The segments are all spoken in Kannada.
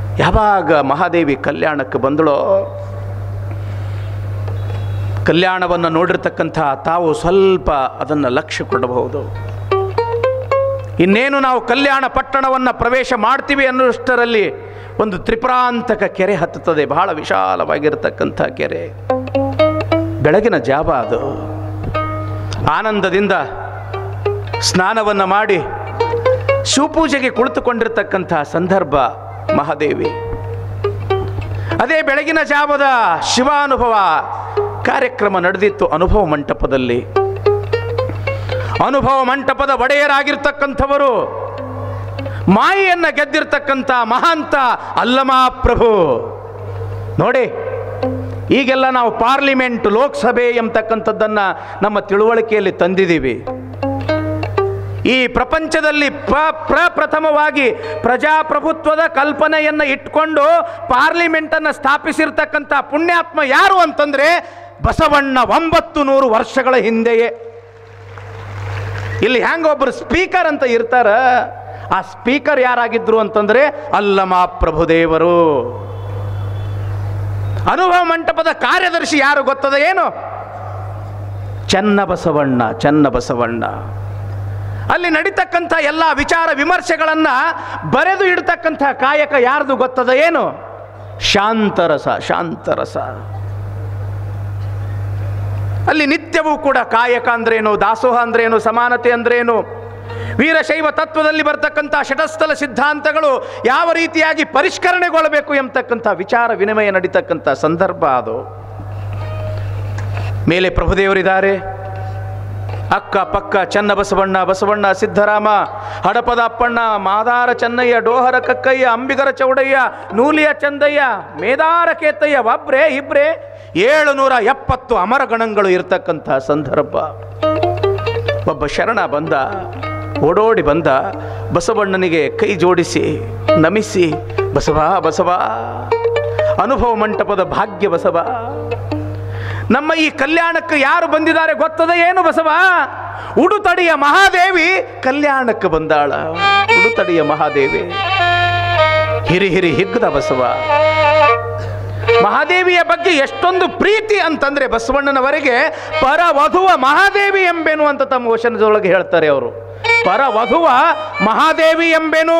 ಯಾವಾಗ ಮಹಾದೇವಿ ಕಲ್ಯಾಣಕ್ಕೆ ಬಂದಳೋ ಕಲ್ಯಾಣವನ್ನು ನೋಡಿರ್ತಕ್ಕಂಥ ತಾವು ಸ್ವಲ್ಪ ಅದನ್ನು ಲಕ್ಷ್ಯ ಕೊಡಬಹುದು ಇನ್ನೇನು ನಾವು ಕಲ್ಯಾಣ ಪಟ್ಟಣವನ್ನು ಪ್ರವೇಶ ಮಾಡ್ತೀವಿ ಅನ್ನೋಷ್ಟರಲ್ಲಿ ಒಂದು ತ್ರಿಪುರಾಂತಕ ಕೆರೆ ಹತ್ತುತ್ತದೆ ಬಹಳ ವಿಶಾಲವಾಗಿರ್ತಕ್ಕಂಥ ಕೆರೆ ಬೆಳಗಿನ ಜಾವ ಅದು ಆನಂದದಿಂದ ಸ್ನಾನವನ್ನು ಮಾಡಿ ಶಿವಪೂಜೆಗೆ ಕುಳಿತುಕೊಂಡಿರ್ತಕ್ಕಂಥ ಸಂದರ್ಭ ಮಹಾದೇವಿ ಅದೇ ಬೆಳಗಿನ ಜಾವದ ಶಿವಾನುಭವ ಕಾರ್ಯಕ್ರಮ ನಡೆದಿತ್ತು ಅನುಭವ ಮಂಟಪದಲ್ಲಿ ಅನುಭವ ಮಂಟಪದ ಒಡೆಯರಾಗಿರ್ತಕ್ಕಂಥವರು ಮಾಯೆಯನ್ನ ಗೆದ್ದಿರ್ತಕ್ಕಂಥ ಮಹಾಂತ ಅಲ್ಲಮಾಪ್ರಭು ನೋಡಿ ಈಗೆಲ್ಲ ನಾವು ಪಾರ್ಲಿಮೆಂಟ್ ಲೋಕಸಭೆ ಎಂಬತಕ್ಕಂಥದ್ದನ್ನು ನಮ್ಮ ತಿಳುವಳಿಕೆಯಲ್ಲಿ ತಂದಿದ್ದೀವಿ ಈ ಪ್ರಪಂಚದಲ್ಲಿ ಪ್ರ ಪ್ರಪ್ರಥಮವಾಗಿ ಪ್ರಜಾಪ್ರಭುತ್ವದ ಕಲ್ಪನೆಯನ್ನು ಇಟ್ಕೊಂಡು ಪಾರ್ಲಿಮೆಂಟನ್ನು ಸ್ಥಾಪಿಸಿರ್ತಕ್ಕಂಥ ಪುಣ್ಯಾತ್ಮ ಯಾರು ಅಂತಂದ್ರೆ ಬಸವಣ್ಣ ಒಂಬತ್ತು ನೂರು ವರ್ಷಗಳ ಹಿಂದೆಯೇ ಇಲ್ಲಿ ಹ್ಯಾಂಗ ಒಬ್ಬರು ಸ್ಪೀಕರ್ ಅಂತ ಇರ್ತಾರ ಆ ಸ್ಪೀಕರ್ ಯಾರಾಗಿದ್ರು ಅಂತಂದ್ರೆ ಅಲ್ಲಮ ಪ್ರಭುದೇವರು ಅನುಭವ ಮಂಟಪದ ಕಾರ್ಯದರ್ಶಿ ಯಾರು ಗೊತ್ತದ ಏನು ಚೆನ್ನ ಬಸವಣ್ಣ ಚೆನ್ನ ಬಸವಣ್ಣ ಅಲ್ಲಿ ನಡೀತಕ್ಕಂಥ ಎಲ್ಲ ವಿಚಾರ ವಿಮರ್ಶೆಗಳನ್ನ ಬರೆದು ಇಡ್ತಕ್ಕಂಥ ಕಾಯಕ ಯಾರ್ದು ಗೊತ್ತದ ಏನು ಶಾಂತರಸ ಶಾಂತರಸ ಅಲ್ಲಿ ನಿತ್ಯವೂ ಕೂಡ ಕಾಯಕ ಅಂದ್ರೇನು ದಾಸೋಹ ಅಂದ್ರೇನು ಸಮಾನತೆ ಅಂದ್ರೇನು ವೀರಶೈವ ತತ್ವದಲ್ಲಿ ಬರ್ತಕ್ಕಂಥ ಶಟಸ್ಥಲ ಸಿದ್ಧಾಂತಗಳು ಯಾವ ರೀತಿಯಾಗಿ ಪರಿಷ್ಕರಣೆಗೊಳ್ಳಬೇಕು ಎಂಬತಕ್ಕಂಥ ವಿಚಾರ ವಿನಿಮಯ ನಡೀತಕ್ಕಂಥ ಸಂದರ್ಭ ಅದು ಮೇಲೆ ಪ್ರಭುದೇವರಿದ್ದಾರೆ ಅಕ್ಕ ಪಕ್ಕ ಚನ್ನ ಬಸವಣ್ಣ ಬಸವಣ್ಣ ಸಿದ್ದರಾಮ ಹಡಪದ ಅಪ್ಪಣ್ಣ ಮಾದಾರ ಚೆನ್ನಯ್ಯ ಡೋಹರ ಕಕ್ಕಯ್ಯ ಅಂಬಿಗರ ಚೌಡಯ್ಯ ನೂಲಿಯ ಚಂದಯ್ಯ ಮೇದಾರ ಕೇತಯ್ಯ ಒಬ್ರೇ ಇಬ್ರೇ ಏಳು ನೂರ ಎಪ್ಪತ್ತು ಅಮರಗಣಗಳು ಇರತಕ್ಕಂಥ ಸಂದರ್ಭ ಒಬ್ಬ ಶರಣ ಬಂದ ಓಡೋಡಿ ಬಂದ ಬಸವಣ್ಣನಿಗೆ ಕೈ ಜೋಡಿಸಿ ನಮಿಸಿ ಬಸವ ಬಸವ ಅನುಭವ ಮಂಟಪದ ಭಾಗ್ಯ ಬಸವ ನಮ್ಮ ಈ ಕಲ್ಯಾಣಕ್ಕೆ ಯಾರು ಬಂದಿದ್ದಾರೆ ಗೊತ್ತದ ಏನು ಬಸವ ಉಡುತಡಿಯ ಮಹಾದೇವಿ ಕಲ್ಯಾಣಕ್ಕೆ ಬಂದಾಳ ಉಡುತಡಿಯ ಮಹಾದೇವಿ ಹಿರಿ ಹಿರಿ ಹಿಗ್ಗದ ಬಸವ ಮಹಾದೇವಿಯ ಬಗ್ಗೆ ಎಷ್ಟೊಂದು ಪ್ರೀತಿ ಅಂತಂದ್ರೆ ಬಸವಣ್ಣನವರಿಗೆ ಪರವಧುವ ಮಹಾದೇವಿ ಎಂಬೆನು ಅಂತ ತಮ್ಮ ವಚನದೊಳಗೆ ಹೇಳ್ತಾರೆ ಅವರು ಪರವಧುವ ಮಹಾದೇವಿ ಎಂಬೆನು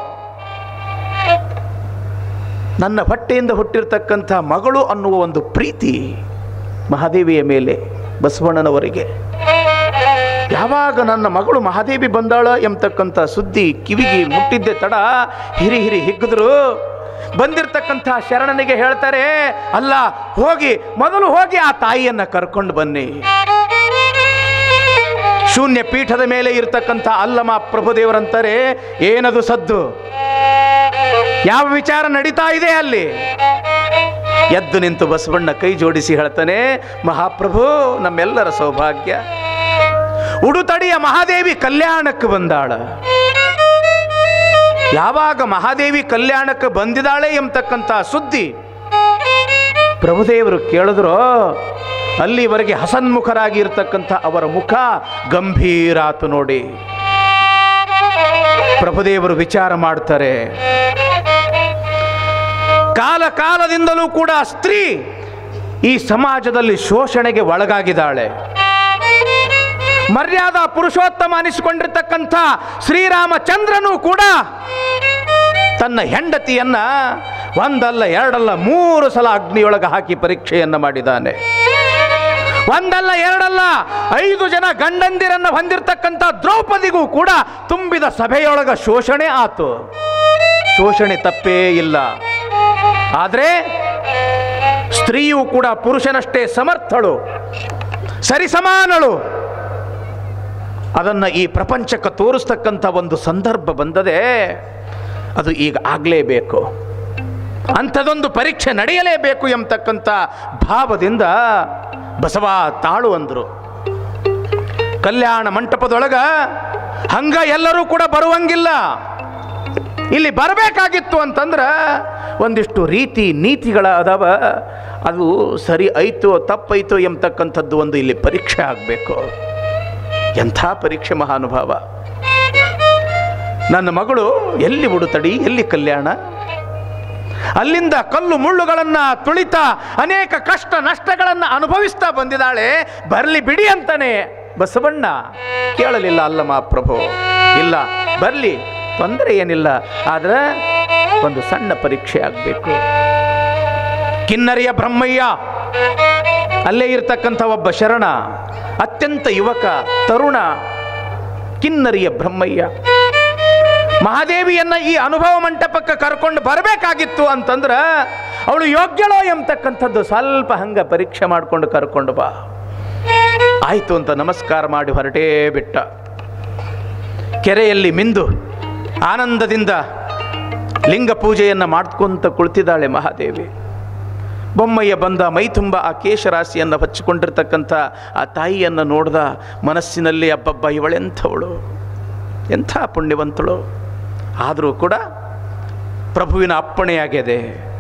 ನನ್ನ ಹೊಟ್ಟೆಯಿಂದ ಹುಟ್ಟಿರ್ತಕ್ಕಂಥ ಮಗಳು ಅನ್ನುವ ಒಂದು ಪ್ರೀತಿ ಮಹಾದೇವಿಯ ಮೇಲೆ ಬಸವಣ್ಣನವರಿಗೆ ಯಾವಾಗ ನನ್ನ ಮಗಳು ಮಹಾದೇವಿ ಬಂದಾಳ ಎಂಬತಕ್ಕಂಥ ಸುದ್ದಿ ಕಿವಿಗೆ ಮುಟ್ಟಿದ್ದೆ ತಡ ಹಿರಿ ಹಿರಿ ಹಿಗ್ಗಿದ್ರು ಬಂದಿರತಕ್ಕಂಥ ಶರಣನಿಗೆ ಹೇಳ್ತಾರೆ ಅಲ್ಲ ಹೋಗಿ ಮೊದಲು ಹೋಗಿ ಆ ತಾಯಿಯನ್ನ ಕರ್ಕೊಂಡು ಬನ್ನಿ ಶೂನ್ಯ ಪೀಠದ ಮೇಲೆ ಇರ್ತಕ್ಕಂಥ ಅಲ್ಲಮ ಪ್ರಭುದೇವರಂತಾರೆ ಏನದು ಸದ್ದು ಯಾವ ವಿಚಾರ ನಡೀತಾ ಇದೆ ಅಲ್ಲಿ ಎದ್ದು ನಿಂತು ಬಸವಣ್ಣ ಕೈ ಜೋಡಿಸಿ ಹೇಳ್ತಾನೆ ಮಹಾಪ್ರಭು ನಮ್ಮೆಲ್ಲರ ಸೌಭಾಗ್ಯ ಉಡುತಡಿಯ ಮಹಾದೇವಿ ಕಲ್ಯಾಣಕ್ಕೆ ಬಂದಾಳ ಯಾವಾಗ ಮಹಾದೇವಿ ಕಲ್ಯಾಣಕ್ಕೆ ಬಂದಿದ್ದಾಳೆ ಎಂಬತಕ್ಕಂಥ ಸುದ್ದಿ ಪ್ರಭುದೇವರು ಕೇಳಿದ್ರು ಅಲ್ಲಿವರೆಗೆ ಹಸನ್ಮುಖರಾಗಿ ಇರ್ತಕ್ಕಂಥ ಅವರ ಮುಖ ಗಂಭೀರಾತು ನೋಡಿ ಪ್ರಭುದೇವರು ವಿಚಾರ ಮಾಡ್ತಾರೆ ಕಾಲ ಕಾಲದಿಂದಲೂ ಕೂಡ ಸ್ತ್ರೀ ಈ ಸಮಾಜದಲ್ಲಿ ಶೋಷಣೆಗೆ ಒಳಗಾಗಿದ್ದಾಳೆ ಮರ್ಯಾದ ಪುರುಷೋತ್ತಮ ಅನಿಸಿಕೊಂಡಿರ್ತಕ್ಕಂಥ ಶ್ರೀರಾಮಚಂದ್ರನು ಕೂಡ ತನ್ನ ಹೆಂಡತಿಯನ್ನ ಒಂದಲ್ಲ ಎರಡಲ್ಲ ಮೂರು ಸಲ ಅಗ್ನಿಯೊಳಗೆ ಹಾಕಿ ಪರೀಕ್ಷೆಯನ್ನ ಮಾಡಿದ್ದಾನೆ ಒಂದಲ್ಲ ಎರಡಲ್ಲ ಐದು ಜನ ಗಂಡಂದಿರನ್ನ ಹೊಂದಿರತಕ್ಕಂಥ ದ್ರೌಪದಿಗೂ ಕೂಡ ತುಂಬಿದ ಸಭೆಯೊಳಗ ಶೋಷಣೆ ಆತು ಶೋಷಣೆ ತಪ್ಪೇ ಇಲ್ಲ ಆದರೆ ಸ್ತ್ರೀಯು ಕೂಡ ಪುರುಷನಷ್ಟೇ ಸಮರ್ಥಳು ಸರಿಸಮಾನಳು ಅದನ್ನು ಈ ಪ್ರಪಂಚಕ್ಕೆ ತೋರಿಸ್ತಕ್ಕಂಥ ಒಂದು ಸಂದರ್ಭ ಬಂದದೆ ಅದು ಈಗ ಆಗಲೇಬೇಕು ಅಂಥದೊಂದು ಪರೀಕ್ಷೆ ನಡೆಯಲೇಬೇಕು ಎಂಬತಕ್ಕಂಥ ಭಾವದಿಂದ ಬಸವ ತಾಳು ಅಂದರು ಕಲ್ಯಾಣ ಮಂಟಪದೊಳಗ ಹಂಗ ಎಲ್ಲರೂ ಕೂಡ ಬರುವಂಗಿಲ್ಲ ಇಲ್ಲಿ ಬರಬೇಕಾಗಿತ್ತು ಅಂತಂದ್ರೆ ಒಂದಿಷ್ಟು ರೀತಿ ನೀತಿಗಳ ಅದಾವ ಅದು ಸರಿ ಐತೋ ತಪ್ಪೈತೋ ಎಂಬತಕ್ಕಂಥದ್ದು ಒಂದು ಇಲ್ಲಿ ಪರೀಕ್ಷೆ ಆಗಬೇಕು ಎಂಥ ಪರೀಕ್ಷೆ ಮಹಾನುಭಾವ ನನ್ನ ಮಗಳು ಎಲ್ಲಿ ಉಡುತಡಿ ಎಲ್ಲಿ ಕಲ್ಯಾಣ ಅಲ್ಲಿಂದ ಕಲ್ಲು ಮುಳ್ಳುಗಳನ್ನು ತುಳಿತ ಅನೇಕ ಕಷ್ಟ ನಷ್ಟಗಳನ್ನು ಅನುಭವಿಸ್ತಾ ಬಂದಿದ್ದಾಳೆ ಬರಲಿ ಬಿಡಿ ಅಂತಾನೆ ಬಸವಣ್ಣ ಕೇಳಲಿಲ್ಲ ಅಲ್ಲಮ್ಮ ಪ್ರಭು ಇಲ್ಲ ಬರಲಿ ತೊಂದರೆ ಏನಿಲ್ಲ ಆದ್ರೆ ಒಂದು ಸಣ್ಣ ಪರೀಕ್ಷೆ ಆಗಬೇಕು ಕಿನ್ನರಿಯ ಬ್ರಹ್ಮಯ್ಯ ಅಲ್ಲೇ ಇರ್ತಕ್ಕಂಥ ಒಬ್ಬ ಶರಣ ಅತ್ಯಂತ ಯುವಕ ತರುಣ ಕಿನ್ನರಿಯ ಬ್ರಹ್ಮಯ್ಯ ಮಹಾದೇವಿಯನ್ನ ಈ ಅನುಭವ ಮಂಟಪಕ್ಕೆ ಕರ್ಕೊಂಡು ಬರಬೇಕಾಗಿತ್ತು ಅಂತಂದ್ರ ಅವಳು ಯೋಗ್ಯಳೋ ಎಂಬತಕ್ಕಂಥದ್ದು ಸ್ವಲ್ಪ ಹಂಗ ಪರೀಕ್ಷೆ ಮಾಡಿಕೊಂಡು ಕರ್ಕೊಂಡು ಬಾ ಆಯ್ತು ಅಂತ ನಮಸ್ಕಾರ ಮಾಡಿ ಹೊರಟೇ ಬಿಟ್ಟ ಕೆರೆಯಲ್ಲಿ ಮಿಂದು ಆನಂದದಿಂದ ಲಿಂಗ ಪೂಜೆಯನ್ನು ಮಾಡ್ಕೊಂತ ಕುಳಿತಿದ್ದಾಳೆ ಮಹಾದೇವಿ ಬೊಮ್ಮಯ್ಯ ಬಂದ ಮೈ ತುಂಬ ಆ ಕೇಶರಾಶಿಯನ್ನು ಹಚ್ಚಿಕೊಂಡಿರ್ತಕ್ಕಂಥ ಆ ತಾಯಿಯನ್ನು ನೋಡ್ದ ಮನಸ್ಸಿನಲ್ಲಿ ಅಬ್ಬಬ್ಬ ಇವಳೆಂಥವಳು ಎಂಥ ಪುಣ್ಯವಂತಳು ಆದರೂ ಕೂಡ ಪ್ರಭುವಿನ ಅಪ್ಪಣೆಯಾಗಿದೆ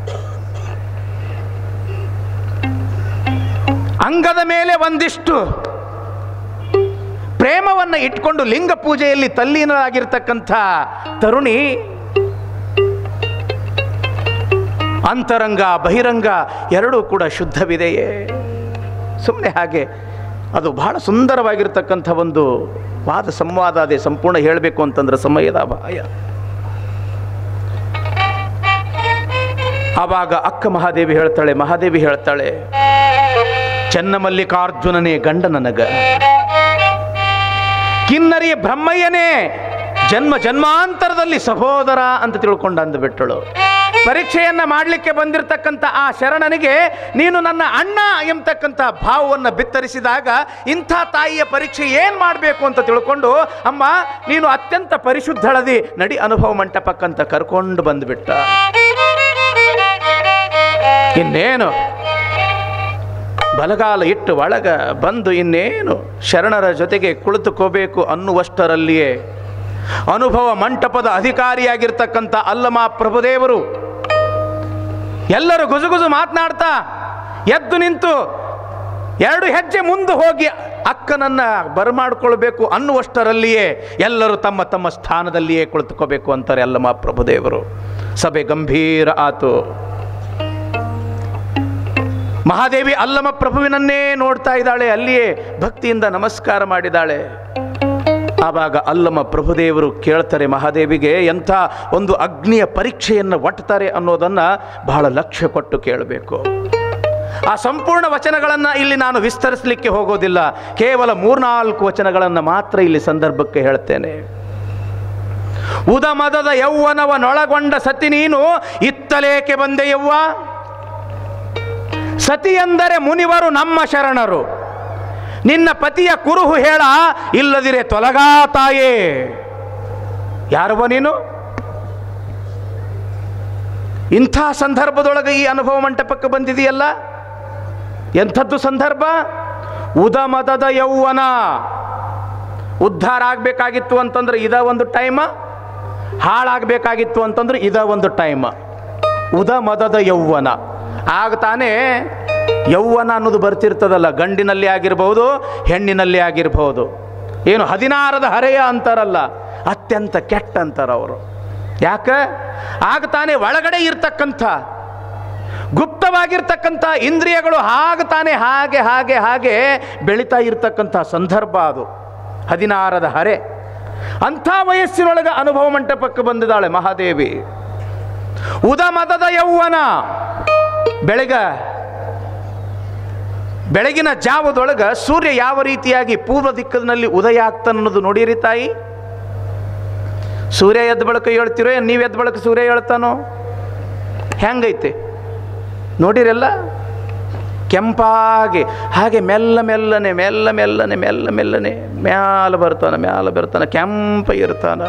ಅಂಗದ ಮೇಲೆ ಒಂದಿಷ್ಟು ಪ್ರೇಮವನ್ನು ಇಟ್ಕೊಂಡು ಲಿಂಗ ಪೂಜೆಯಲ್ಲಿ ತಲ್ಲೀನರಾಗಿರ್ತಕ್ಕಂಥ ತರುಣಿ ಅಂತರಂಗ ಬಹಿರಂಗ ಎರಡೂ ಕೂಡ ಶುದ್ಧವಿದೆಯೇ ಸುಮ್ಮನೆ ಹಾಗೆ ಅದು ಬಹಳ ಸುಂದರವಾಗಿರ್ತಕ್ಕಂಥ ಒಂದು ವಾದ ಸಂವಾದ ಅದೇ ಸಂಪೂರ್ಣ ಹೇಳಬೇಕು ಅಂತಂದ್ರೆ ಸಮಯದ ಅಪಾಯ ಆವಾಗ ಅಕ್ಕ ಮಹಾದೇವಿ ಹೇಳ್ತಾಳೆ ಮಹಾದೇವಿ ಹೇಳ್ತಾಳೆ ಚನ್ನಮಲ್ಲಿಕಾರ್ಜುನನೇ ಗಂಡ ನನಗ ಕಿನ್ನರಿ ಬ್ರಹ್ಮಯ್ಯನೇ ಜನ್ಮ ಜನ್ಮಾಂತರದಲ್ಲಿ ಸಹೋದರ ಅಂತ ತಿಳ್ಕೊಂಡು ಅಂದುಬಿಟ್ಟಳು ಪರೀಕ್ಷೆಯನ್ನ ಮಾಡಲಿಕ್ಕೆ ಬಂದಿರತಕ್ಕಂಥ ಆ ಶರಣನಿಗೆ ನೀನು ನನ್ನ ಅಣ್ಣ ಎಂಬತಕ್ಕಂಥ ಭಾವವನ್ನು ಬಿತ್ತರಿಸಿದಾಗ ಇಂಥ ತಾಯಿಯ ಪರೀಕ್ಷೆ ಏನು ಮಾಡಬೇಕು ಅಂತ ತಿಳ್ಕೊಂಡು ಅಮ್ಮ ನೀನು ಅತ್ಯಂತ ಪರಿಶುದ್ಧಳದಿ ನಡಿ ಅನುಭವ ಮಂಟಪಕ್ಕಂತ ಕರ್ಕೊಂಡು ಬಂದುಬಿಟ್ಟ ಇನ್ನೇನು ಬಲಗಾಲ ಇಟ್ಟು ಒಳಗ ಬಂದು ಇನ್ನೇನು ಶರಣರ ಜೊತೆಗೆ ಕುಳಿತುಕೋಬೇಕು ಅನ್ನುವಷ್ಟರಲ್ಲಿಯೇ ಅನುಭವ ಮಂಟಪದ ಅಧಿಕಾರಿಯಾಗಿರ್ತಕ್ಕಂಥ ಅಲ್ಲಮ ಪ್ರಭುದೇವರು ಎಲ್ಲರೂ ಗುಜುಗುಜು ಮಾತನಾಡ್ತಾ ಎದ್ದು ನಿಂತು ಎರಡು ಹೆಜ್ಜೆ ಮುಂದೆ ಹೋಗಿ ಅಕ್ಕನನ್ನ ಬರಮಾಡ್ಕೊಳ್ಬೇಕು ಅನ್ನುವಷ್ಟರಲ್ಲಿಯೇ ಎಲ್ಲರೂ ತಮ್ಮ ತಮ್ಮ ಸ್ಥಾನದಲ್ಲಿಯೇ ಕುಳಿತುಕೋಬೇಕು ಅಂತಾರೆ ಅಲ್ಲಮ ಪ್ರಭುದೇವರು ಸಭೆ ಗಂಭೀರ ಆತು ಮಹಾದೇವಿ ಅಲ್ಲಮ ಪ್ರಭುವಿನನ್ನೇ ನೋಡ್ತಾ ಇದ್ದಾಳೆ ಅಲ್ಲಿಯೇ ಭಕ್ತಿಯಿಂದ ನಮಸ್ಕಾರ ಮಾಡಿದಾಳೆ ಆವಾಗ ಅಲ್ಲಮ ಪ್ರಭುದೇವರು ಕೇಳ್ತಾರೆ ಮಹಾದೇವಿಗೆ ಎಂಥ ಒಂದು ಅಗ್ನಿಯ ಪರೀಕ್ಷೆಯನ್ನು ಒಟ್ತಾರೆ ಅನ್ನೋದನ್ನು ಬಹಳ ಲಕ್ಷ್ಯ ಕೊಟ್ಟು ಕೇಳಬೇಕು ಆ ಸಂಪೂರ್ಣ ವಚನಗಳನ್ನು ಇಲ್ಲಿ ನಾನು ವಿಸ್ತರಿಸಲಿಕ್ಕೆ ಹೋಗೋದಿಲ್ಲ ಕೇವಲ ಮೂರ್ನಾಲ್ಕು ವಚನಗಳನ್ನು ಮಾತ್ರ ಇಲ್ಲಿ ಸಂದರ್ಭಕ್ಕೆ ಹೇಳ್ತೇನೆ ಉದಮದದ ಯೌವನವನೊಳಗೊಂಡ ಸತಿ ನೀನು ಇತ್ತಲೇಕೆ ಬಂದೆ ಯವ್ವ ಸತಿ ಎಂದರೆ ಮುನಿವರು ನಮ್ಮ ಶರಣರು ನಿನ್ನ ಪತಿಯ ಕುರುಹು ಹೇಳ ಇಲ್ಲದಿರೆ ತೊಲಗಾ ತಾಯೇ ಯಾರವ ನೀನು ಇಂಥ ಸಂದರ್ಭದೊಳಗೆ ಈ ಅನುಭವ ಮಂಟಪಕ್ಕೆ ಬಂದಿದೆಯಲ್ಲ ಎಂಥದ್ದು ಸಂದರ್ಭ ಉದಮದದ ಯೌವನ ಉದ್ಧಾರ ಆಗಬೇಕಾಗಿತ್ತು ಅಂತಂದ್ರೆ ಇದ ಒಂದು ಟೈಮ ಹಾಳಾಗಬೇಕಾಗಿತ್ತು ಅಂತಂದ್ರೆ ಇದ ಒಂದು ಟೈಮ ಉದ ಮದದ ಯೌವನ ಆಗ ತಾನೇ ಯೌವನ ಅನ್ನೋದು ಬರ್ತಿರ್ತದಲ್ಲ ಗಂಡಿನಲ್ಲಿ ಆಗಿರ್ಬೋದು ಹೆಣ್ಣಿನಲ್ಲಿ ಆಗಿರ್ಬೋದು ಏನು ಹದಿನಾರದ ಹರೆಯ ಅಂತಾರಲ್ಲ ಅತ್ಯಂತ ಕೆಟ್ಟ ಅಂತಾರ ಅವರು ಯಾಕೆ ಆಗ ತಾನೇ ಒಳಗಡೆ ಇರ್ತಕ್ಕಂಥ ಗುಪ್ತವಾಗಿರ್ತಕ್ಕಂಥ ಇಂದ್ರಿಯಗಳು ಹಾಗೆ ತಾನೇ ಹಾಗೆ ಹಾಗೆ ಹಾಗೆ ಬೆಳೀತಾ ಇರ್ತಕ್ಕಂಥ ಸಂದರ್ಭ ಅದು ಹದಿನಾರದ ಹರೆ ಅಂಥ ವಯಸ್ಸಿನೊಳಗೆ ಅನುಭವ ಮಂಟಪಕ್ಕೆ ಬಂದಿದ್ದಾಳೆ ಮಹಾದೇವಿ ಉದಮದದ ಯೌವನ ಬೆಳಗ ಬೆಳಗಿನ ಜಾವದೊಳಗ ಸೂರ್ಯ ಯಾವ ರೀತಿಯಾಗಿ ಪೂರ್ವ ದಿಕ್ಕಿನಲ್ಲಿ ಉದಯ ಆಗ್ತಾನೆ ಅನ್ನೋದು ನೋಡಿರಿ ತಾಯಿ ಸೂರ್ಯ ಎದ್ದ ಬಳಕ ಹೇಳ್ತಿರೋ ಏನ್ ನೀವು ಎದ್ದ ಬಳಕ ಸೂರ್ಯ ಹೇಳ್ತಾನೋ ಹೆಂಗೈತೆ ನೋಡಿರಲ್ಲ ಕೆಂಪಾಗಿ ಹಾಗೆ ಮೆಲ್ಲ ಮೆಲ್ಲನೆ ಮೆಲ್ಲ ಮೆಲ್ಲನೆ ಮೆಲ್ಲ ಮೆಲ್ಲನೆ ಮ್ಯಾಲ ಬರ್ತಾನ ಮ್ಯಾಲ ಬರ್ತಾನ ಕೆಂಪ ಇರ್ತಾನ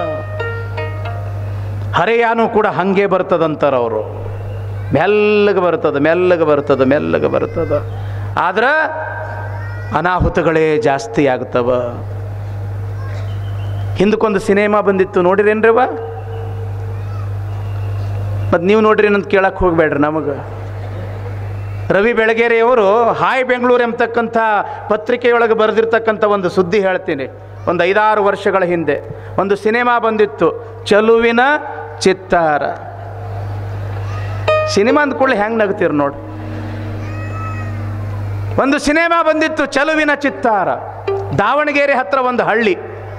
ಹರೆಯಾನು ಕೂಡ ಹಂಗೆ ಬರ್ತದಂತಾರ ಅವರು ಮೆಲ್ಲಗೆ ಬರ್ತದ ಮೆಲ್ಲಗೆ ಬರ್ತದ ಮೆಲ್ಲಗೆ ಬರ್ತದ ಆದ್ರೆ ಅನಾಹುತಗಳೇ ಜಾಸ್ತಿ ಆಗ್ತವ ಹಿಂದಕ್ಕೊಂದು ಸಿನಿಮಾ ಬಂದಿತ್ತು ನೋಡಿರೇನ್ರಿವ ಮತ್ತು ನೀವು ನೋಡ್ರಿ ಅಂತ ಕೇಳಕ್ಕೆ ಹೋಗ್ಬೇಡ್ರಿ ನಮಗೆ ರವಿ ಬೆಳಗೇರಿಯವರು ಹಾಯ್ ಬೆಂಗಳೂರು ಎಂಬತಕ್ಕಂಥ ಪತ್ರಿಕೆಯೊಳಗೆ ಬರೆದಿರ್ತಕ್ಕಂಥ ಒಂದು ಸುದ್ದಿ ಹೇಳ್ತೀನಿ ಒಂದು ಐದಾರು ವರ್ಷಗಳ ಹಿಂದೆ ಒಂದು ಸಿನಿಮಾ ಬಂದಿತ್ತು ಚಲುವಿನ ಚಿತ್ತಾರ ಸಿನಿಮಾ ಅಂದ ಕೂಡಲೇ ಹೆಂಗೆ ನಗ್ತೀರಿ ನೋಡಿ ಒಂದು ಸಿನಿಮಾ ಬಂದಿತ್ತು ಚಲುವಿನ ಚಿತ್ತಾರ ದಾವಣಗೆರೆ ಹತ್ರ ಒಂದು ಹಳ್ಳಿ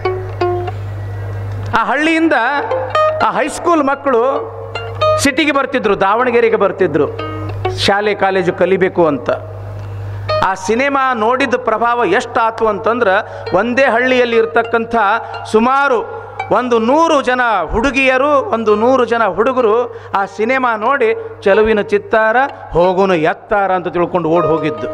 ಆ ಹಳ್ಳಿಯಿಂದ ಆ ಹೈಸ್ಕೂಲ್ ಮಕ್ಕಳು ಸಿಟಿಗೆ ಬರ್ತಿದ್ರು ದಾವಣಗೆರೆಗೆ ಬರ್ತಿದ್ರು ಶಾಲೆ ಕಾಲೇಜು ಕಲಿಬೇಕು ಅಂತ ಆ ಸಿನಿಮಾ ನೋಡಿದ ಪ್ರಭಾವ ಎಷ್ಟಾತು ಅಂತಂದ್ರೆ ಒಂದೇ ಹಳ್ಳಿಯಲ್ಲಿ ಇರ್ತಕ್ಕಂಥ ಸುಮಾರು ಒಂದು ನೂರು ಜನ ಹುಡುಗಿಯರು ಒಂದು ನೂರು ಜನ ಹುಡುಗರು ಆ ಸಿನಿಮಾ ನೋಡಿ ಚೆಲುವಿನ ಚಿತ್ತಾರ ಹೋಗುನು ಎತ್ತಾರ ಅಂತ ತಿಳ್ಕೊಂಡು ಓಡ್ ಹೋಗಿದ್ದು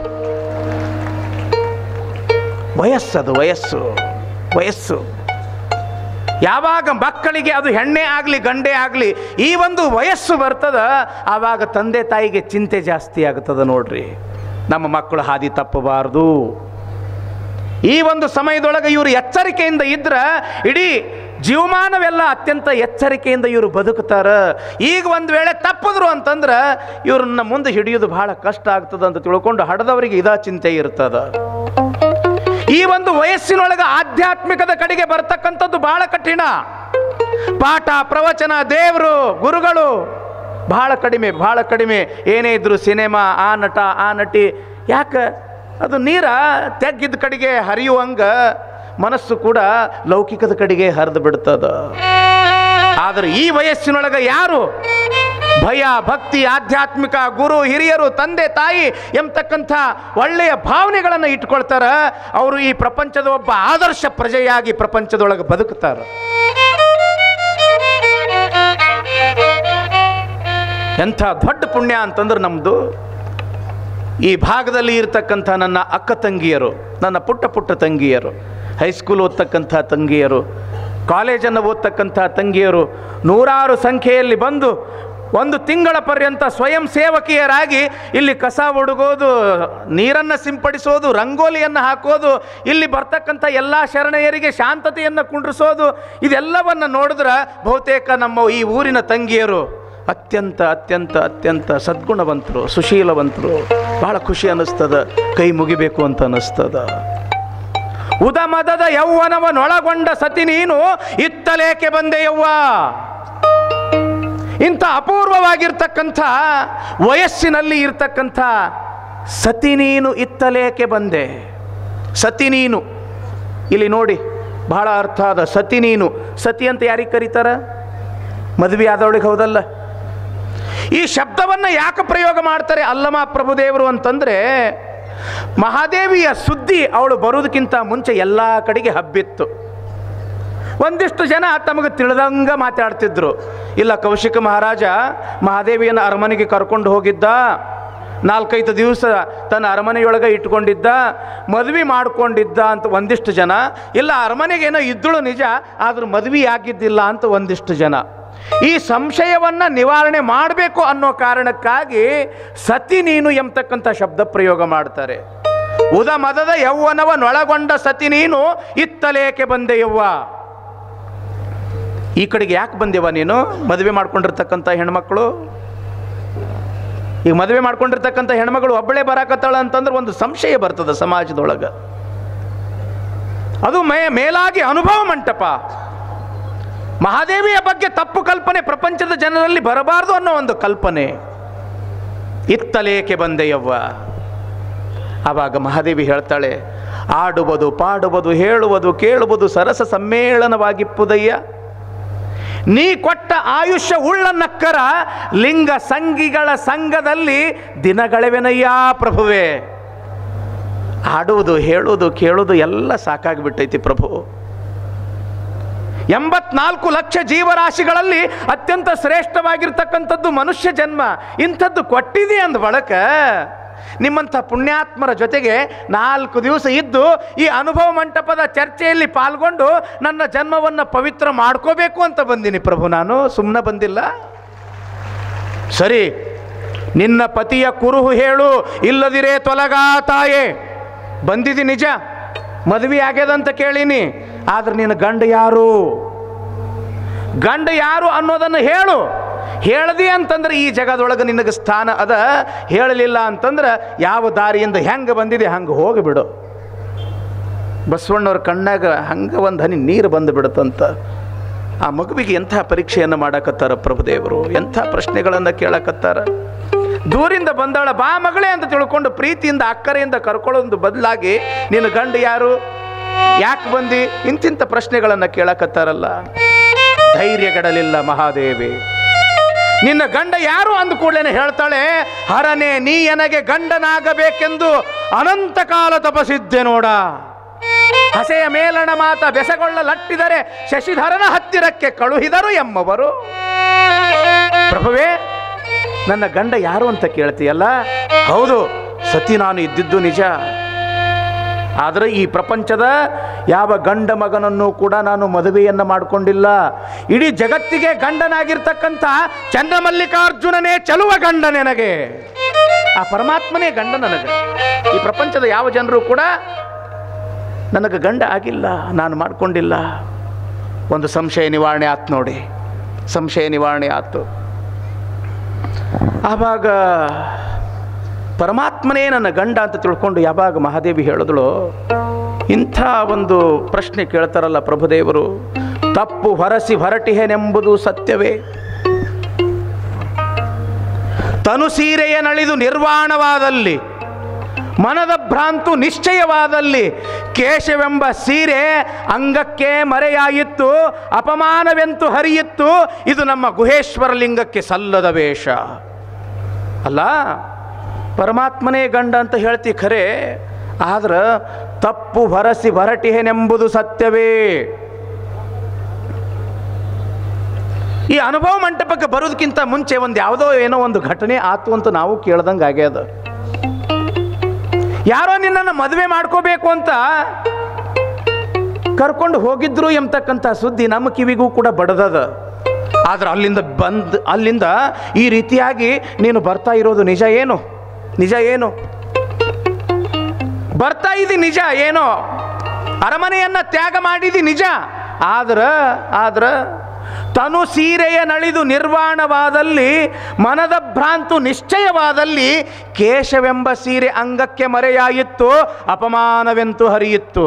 ವಯಸ್ಸದು ವಯಸ್ಸು ವಯಸ್ಸು ಯಾವಾಗ ಮಕ್ಕಳಿಗೆ ಅದು ಹೆಣ್ಣೆ ಆಗಲಿ ಗಂಡೇ ಆಗಲಿ ಈ ಒಂದು ವಯಸ್ಸು ಬರ್ತದ ಆವಾಗ ತಂದೆ ತಾಯಿಗೆ ಚಿಂತೆ ಜಾಸ್ತಿ ಆಗ್ತದ ನೋಡ್ರಿ ನಮ್ಮ ಮಕ್ಕಳು ಹಾದಿ ತಪ್ಪಬಾರ್ದು ಈ ಒಂದು ಸಮಯದೊಳಗೆ ಇವರು ಎಚ್ಚರಿಕೆಯಿಂದ ಇದ್ರ ಇಡೀ ಜೀವಮಾನವೆಲ್ಲ ಅತ್ಯಂತ ಎಚ್ಚರಿಕೆಯಿಂದ ಇವರು ಬದುಕ್ತಾರ ಈಗ ಒಂದು ವೇಳೆ ತಪ್ಪಿದ್ರು ಅಂತಂದ್ರೆ ಇವ್ರನ್ನ ಮುಂದೆ ಹಿಡಿಯೋದು ಬಹಳ ಕಷ್ಟ ಆಗ್ತದ ಅಂತ ತಿಳ್ಕೊಂಡು ಹಡದವರಿಗೆ ಇದ ಚಿಂತೆ ಇರ್ತದ ಈ ಒಂದು ವಯಸ್ಸಿನೊಳಗೆ ಆಧ್ಯಾತ್ಮಿಕದ ಕಡೆಗೆ ಬರ್ತಕ್ಕಂಥದ್ದು ಬಹಳ ಕಠಿಣ ಪಾಠ ಪ್ರವಚನ ದೇವರು ಗುರುಗಳು ಬಹಳ ಕಡಿಮೆ ಬಹಳ ಕಡಿಮೆ ಏನೇ ಇದ್ರು ಸಿನಿಮಾ ಆ ನಟ ಆ ನಟಿ ಯಾಕೆ ಅದು ನೀರ ತೆಗ್ಗಿದ ಕಡೆಗೆ ಹರಿಯುವಂಗ ಮನಸ್ಸು ಕೂಡ ಲೌಕಿಕದ ಕಡೆಗೆ ಹರಿದು ಬಿಡ್ತದ ಆದರೆ ಈ ವಯಸ್ಸಿನೊಳಗೆ ಯಾರು ಭಯ ಭಕ್ತಿ ಆಧ್ಯಾತ್ಮಿಕ ಗುರು ಹಿರಿಯರು ತಂದೆ ತಾಯಿ ಎಂಬತಕ್ಕಂಥ ಒಳ್ಳೆಯ ಭಾವನೆಗಳನ್ನು ಇಟ್ಕೊಳ್ತಾರ ಅವರು ಈ ಪ್ರಪಂಚದ ಒಬ್ಬ ಆದರ್ಶ ಪ್ರಜೆಯಾಗಿ ಪ್ರಪಂಚದೊಳಗೆ ಬದುಕ್ತಾರೆ ಎಂಥ ದೊಡ್ಡ ಪುಣ್ಯ ಅಂತಂದ್ರೆ ನಮ್ಮದು ಈ ಭಾಗದಲ್ಲಿ ಇರ್ತಕ್ಕಂಥ ನನ್ನ ಅಕ್ಕ ತಂಗಿಯರು ನನ್ನ ಪುಟ್ಟ ಪುಟ್ಟ ತಂಗಿಯರು ಹೈಸ್ಕೂಲ್ ಓದ್ತಕ್ಕಂಥ ತಂಗಿಯರು ಕಾಲೇಜನ್ನು ಓದ್ತಕ್ಕಂಥ ತಂಗಿಯರು ನೂರಾರು ಸಂಖ್ಯೆಯಲ್ಲಿ ಬಂದು ಒಂದು ತಿಂಗಳ ಪರ್ಯಂತ ಸ್ವಯಂ ಸೇವಕಿಯರಾಗಿ ಇಲ್ಲಿ ಕಸ ಒಡಗೋದು ನೀರನ್ನು ಸಿಂಪಡಿಸೋದು ರಂಗೋಲಿಯನ್ನು ಹಾಕೋದು ಇಲ್ಲಿ ಬರ್ತಕ್ಕಂಥ ಎಲ್ಲ ಶರಣೆಯರಿಗೆ ಶಾಂತತೆಯನ್ನು ಕುಂಡ್ರಿಸೋದು ಇದೆಲ್ಲವನ್ನು ನೋಡಿದ್ರೆ ಬಹುತೇಕ ನಮ್ಮ ಈ ಊರಿನ ತಂಗಿಯರು ಅತ್ಯಂತ ಅತ್ಯಂತ ಅತ್ಯಂತ ಸದ್ಗುಣವಂತರು ಸುಶೀಲವಂತರು ಬಹಳ ಖುಷಿ ಅನ್ನಿಸ್ತದ ಕೈ ಮುಗಿಬೇಕು ಅಂತ ಅನ್ನಿಸ್ತದ ಉದಮದದ ಯೌವನವನ್ನೊಳಗೊಂಡ ಸತಿ ನೀನು ಇತ್ತಲೇಕೆ ಬಂದೆ ಯವ್ವ ಇಂಥ ಅಪೂರ್ವವಾಗಿರ್ತಕ್ಕಂಥ ವಯಸ್ಸಿನಲ್ಲಿ ಇರ್ತಕ್ಕಂಥ ಸತಿ ನೀನು ಇತ್ತಲೇಕೆ ಬಂದೆ ಸತಿ ನೀನು ಇಲ್ಲಿ ನೋಡಿ ಬಹಳ ಅರ್ಥ ಅದ ಸತಿ ನೀನು ಸತಿ ಅಂತ ಯಾರಿಗೆ ಕರೀತಾರ ಮದುವೆ ಆದವಳಿಗೆ ಹೌದಲ್ಲ ಈ ಶಬ್ದವನ್ನು ಯಾಕೆ ಪ್ರಯೋಗ ಮಾಡ್ತಾರೆ ಅಲ್ಲಮ ಪ್ರಭುದೇವರು ಅಂತಂದರೆ ಮಹಾದೇವಿಯ ಸುದ್ದಿ ಅವಳು ಬರೋದಕ್ಕಿಂತ ಮುಂಚೆ ಎಲ್ಲ ಕಡೆಗೆ ಹಬ್ಬಿತ್ತು ಒಂದಿಷ್ಟು ಜನ ತಮಗೆ ತಿಳಿದಂಗ ಮಾತಾಡ್ತಿದ್ರು ಇಲ್ಲ ಕೌಶಿಕ ಮಹಾರಾಜ ಮಹಾದೇವಿಯನ್ನು ಅರಮನೆಗೆ ಕರ್ಕೊಂಡು ಹೋಗಿದ್ದ ನಾಲ್ಕೈದು ದಿವಸ ತನ್ನ ಅರಮನೆಯೊಳಗೆ ಇಟ್ಕೊಂಡಿದ್ದ ಮದುವೆ ಮಾಡ್ಕೊಂಡಿದ್ದ ಅಂತ ಒಂದಿಷ್ಟು ಜನ ಇಲ್ಲ ಅರಮನೆಗೇನೋ ಇದ್ದಳು ನಿಜ ಆದರೂ ಮದುವೆ ಆಗಿದ್ದಿಲ್ಲ ಅಂತ ಒಂದಿಷ್ಟು ಜನ ಈ ಸಂಶಯವನ್ನು ನಿವಾರಣೆ ಮಾಡಬೇಕು ಅನ್ನೋ ಕಾರಣಕ್ಕಾಗಿ ಸತಿ ನೀನು ಎಂಬತಕ್ಕಂಥ ಶಬ್ದ ಪ್ರಯೋಗ ಮಾಡ್ತಾರೆ ಉದ ಮದದ ಯೌವನವನ್ನೊಳಗೊಂಡ ಸತಿ ನೀನು ಇತ್ತಲೇಕೆ ಬಂದೆ ಯವ್ವ ಈ ಕಡೆಗೆ ಯಾಕೆ ಬಂದೆವ ನೀನು ಮದುವೆ ಮಾಡ್ಕೊಂಡಿರ್ತಕ್ಕಂಥ ಹೆಣ್ಮಕ್ಳು ಈಗ ಮದುವೆ ಮಾಡ್ಕೊಂಡಿರ್ತಕ್ಕಂಥ ಹೆಣ್ಮಗಳು ಒಬ್ಬಳೇ ಬರಾಕತ್ತಾಳ ಅಂತಂದ್ರೆ ಒಂದು ಸಂಶಯ ಬರ್ತದೆ ಸಮಾಜದೊಳಗೆ ಅದು ಮೇ ಮೇಲಾಗಿ ಅನುಭವ ಮಂಟಪ ಮಹಾದೇವಿಯ ಬಗ್ಗೆ ತಪ್ಪು ಕಲ್ಪನೆ ಪ್ರಪಂಚದ ಜನರಲ್ಲಿ ಬರಬಾರದು ಅನ್ನೋ ಒಂದು ಕಲ್ಪನೆ ಇತ್ತಲೇಕೆ ಬಂದೆಯವ್ವ ಆವಾಗ ಮಹಾದೇವಿ ಹೇಳ್ತಾಳೆ ಆಡುವುದು ಪಾಡುವುದು ಹೇಳುವುದು ಕೇಳುವುದು ಸರಸ ಸಮ್ಮೇಳನವಾಗಿಪ್ಪುದಯ್ಯ ನೀ ಕೊಟ್ಟ ಆಯುಷ್ಯ ಉಳ್ಳ ನಕ್ಕರ ಲಿಂಗ ಸಂಗಿಗಳ ಸಂಘದಲ್ಲಿ ದಿನಗಳಿವೆನಯ್ಯ ಪ್ರಭುವೇ ಆಡುವುದು ಹೇಳುವುದು ಕೇಳುವುದು ಎಲ್ಲ ಸಾಕಾಗಿಬಿಟ್ಟೈತಿ ಪ್ರಭು ಎಂಬತ್ನಾಲ್ಕು ಲಕ್ಷ ಜೀವರಾಶಿಗಳಲ್ಲಿ ಅತ್ಯಂತ ಶ್ರೇಷ್ಠವಾಗಿರ್ತಕ್ಕಂಥದ್ದು ಮನುಷ್ಯ ಜನ್ಮ ಇಂಥದ್ದು ಕೊಟ್ಟಿದೆ ಅಂದ ಬಳಕ ನಿಮ್ಮಂಥ ಪುಣ್ಯಾತ್ಮರ ಜೊತೆಗೆ ನಾಲ್ಕು ದಿವಸ ಇದ್ದು ಈ ಅನುಭವ ಮಂಟಪದ ಚರ್ಚೆಯಲ್ಲಿ ಪಾಲ್ಗೊಂಡು ನನ್ನ ಜನ್ಮವನ್ನು ಪವಿತ್ರ ಮಾಡ್ಕೋಬೇಕು ಅಂತ ಬಂದೀನಿ ಪ್ರಭು ನಾನು ಸುಮ್ಮನೆ ಬಂದಿಲ್ಲ ಸರಿ ನಿನ್ನ ಪತಿಯ ಕುರುಹು ಹೇಳು ಇಲ್ಲದಿರೇ ತೊಲಗಾ ತಾಯೇ ಬಂದಿದಿ ನಿಜ ಮದುವೆ ಆಗ್ಯದಂತ ಕೇಳೀನಿ ಆದ್ರೆ ನಿನ್ನ ಗಂಡ ಯಾರು ಗಂಡ ಯಾರು ಅನ್ನೋದನ್ನು ಹೇಳು ಹೇಳ್ದಿ ಅಂತಂದ್ರೆ ಈ ಜಗದೊಳಗೆ ನಿನಗೆ ಸ್ಥಾನ ಅದ ಹೇಳಲಿಲ್ಲ ಅಂತಂದ್ರೆ ಯಾವ ದಾರಿಯಿಂದ ಹೆಂಗೆ ಬಂದಿದೆ ಹಂಗೆ ಹೋಗಿಬಿಡು ಬಸವಣ್ಣವ್ರ ಕಣ್ಣಾಗ ಹಂಗೆ ಒಂದು ಹನಿ ನೀರು ಬಂದು ಬಿಡುತ್ತಂತ ಆ ಮಗುವಿಗೆ ಎಂಥ ಪರೀಕ್ಷೆಯನ್ನು ಮಾಡಕತ್ತಾರ ಪ್ರಭುದೇವರು ಎಂಥ ಪ್ರಶ್ನೆಗಳನ್ನು ಕೇಳಕತ್ತಾರ ದೂರಿಂದ ಬಂದವಳ ಬಾ ಮಗಳೇ ಅಂತ ತಿಳ್ಕೊಂಡು ಪ್ರೀತಿಯಿಂದ ಅಕ್ಕರೆಯಿಂದ ಕರ್ಕೊಳ್ಳೋದು ಬದಲಾಗಿ ನಿನ್ನ ಗಂಡ ಯಾರು ಯಾಕೆ ಬಂದಿ ಇಂತಿಂಥ ಪ್ರಶ್ನೆಗಳನ್ನು ಕೇಳಕತ್ತಾರಲ್ಲ ಧೈರ್ಯಗೆಡಲಿಲ್ಲ ಮಹಾದೇವಿ ನಿನ್ನ ಗಂಡ ಯಾರು ಅಂದ ಕೂಡಲೇ ಹೇಳ್ತಾಳೆ ಹರನೆ ನೀ ನನಗೆ ಗಂಡನಾಗಬೇಕೆಂದು ಅನಂತ ಕಾಲ ತಪಸಿದ್ದೆ ನೋಡ ಹಸೆಯ ಮೇಲಣ ಮಾತ ಬೆಸಗೊಳ್ಳಲಟ್ಟಿದರೆ ಶಶಿಧರನ ಹತ್ತಿರಕ್ಕೆ ಕಳುಹಿದರು ಎಂಬವರು ಪ್ರಭುವೇ ನನ್ನ ಗಂಡ ಯಾರು ಅಂತ ಕೇಳ್ತೀಯಲ್ಲ ಹೌದು ಸತಿ ನಾನು ಇದ್ದಿದ್ದು ನಿಜ ಆದರೆ ಈ ಪ್ರಪಂಚದ ಯಾವ ಗಂಡ ಮಗನನ್ನು ಕೂಡ ನಾನು ಮದುವೆಯನ್ನು ಮಾಡಿಕೊಂಡಿಲ್ಲ ಇಡೀ ಜಗತ್ತಿಗೆ ಗಂಡನಾಗಿರ್ತಕ್ಕಂಥ ಚಂದ್ರಮಲ್ಲಿಕಾರ್ಜುನನೇ ಚಲುವ ಗಂಡ ನನಗೆ ಆ ಪರಮಾತ್ಮನೇ ಗಂಡ ನನಗೆ ಈ ಪ್ರಪಂಚದ ಯಾವ ಜನರು ಕೂಡ ನನಗೆ ಗಂಡ ಆಗಿಲ್ಲ ನಾನು ಮಾಡಿಕೊಂಡಿಲ್ಲ ಒಂದು ಸಂಶಯ ನಿವಾರಣೆ ಆತು ನೋಡಿ ಸಂಶಯ ನಿವಾರಣೆ ಆತು ಆವಾಗ ಪರಮಾತ್ಮನೇ ನನ್ನ ಗಂಡ ಅಂತ ತಿಳ್ಕೊಂಡು ಯಾವಾಗ ಮಹಾದೇವಿ ಹೇಳಿದಳು ಇಂಥ ಒಂದು ಪ್ರಶ್ನೆ ಕೇಳ್ತಾರಲ್ಲ ಪ್ರಭುದೇವರು ತಪ್ಪು ಹೊರಸಿ ಹೊರಟಿಹೆನೆಂಬುದು ಸತ್ಯವೇ ತನು ಸೀರೆಯ ನಳಿದು ನಿರ್ವಾಣವಾದಲ್ಲಿ ಮನದ ಭ್ರಾಂತು ನಿಶ್ಚಯವಾದಲ್ಲಿ ಕೇಶವೆಂಬ ಸೀರೆ ಅಂಗಕ್ಕೆ ಮರೆಯಾಯಿತ್ತು ಅಪಮಾನವೆಂತು ಹರಿಯಿತ್ತು ಇದು ನಮ್ಮ ಗುಹೇಶ್ವರ ಲಿಂಗಕ್ಕೆ ಸಲ್ಲದ ವೇಷ ಅಲ್ಲ ಪರಮಾತ್ಮನೇ ಗಂಡ ಅಂತ ಹೇಳ್ತಿ ಖರೆ ಆದ್ರೆ ತಪ್ಪು ಭರಸಿ ಭರಟಿಹೆನೆಂಬುದು ಸತ್ಯವೇ ಈ ಅನುಭವ ಮಂಟಪಕ್ಕೆ ಬರೋದಕ್ಕಿಂತ ಮುಂಚೆ ಒಂದು ಯಾವುದೋ ಏನೋ ಒಂದು ಘಟನೆ ಆತು ಅಂತ ನಾವು ಕೇಳ್ದಂಗೆ ಆಗ್ಯದ ಯಾರೋ ನಿನ್ನನ್ನು ಮದುವೆ ಮಾಡ್ಕೋಬೇಕು ಅಂತ ಕರ್ಕೊಂಡು ಹೋಗಿದ್ರು ಎಂಬತಕ್ಕಂಥ ಸುದ್ದಿ ನಮ್ಮ ಕಿವಿಗೂ ಕೂಡ ಬಡದದ ಆದ್ರೆ ಅಲ್ಲಿಂದ ಬಂದ್ ಅಲ್ಲಿಂದ ಈ ರೀತಿಯಾಗಿ ನೀನು ಬರ್ತಾ ಇರೋದು ನಿಜ ಏನು ನಿಜ ಏನು ಬರ್ತಾ ಇದ್ದಿ ನಿಜ ಏನೋ ಅರಮನೆಯನ್ನ ತ್ಯಾಗ ಮಾಡಿದಿ ನಿಜ ಆದ್ರ ಆದ್ರ ತನು ಸೀರೆಯ ನಳಿದು ನಿರ್ವಾಣವಾದಲ್ಲಿ ಮನದ ಭ್ರಾಂತು ನಿಶ್ಚಯವಾದಲ್ಲಿ ಕೇಶವೆಂಬ ಸೀರೆ ಅಂಗಕ್ಕೆ ಮರೆಯಾಯಿತ್ತು ಅಪಮಾನವೆಂತು ಹರಿಯಿತ್ತು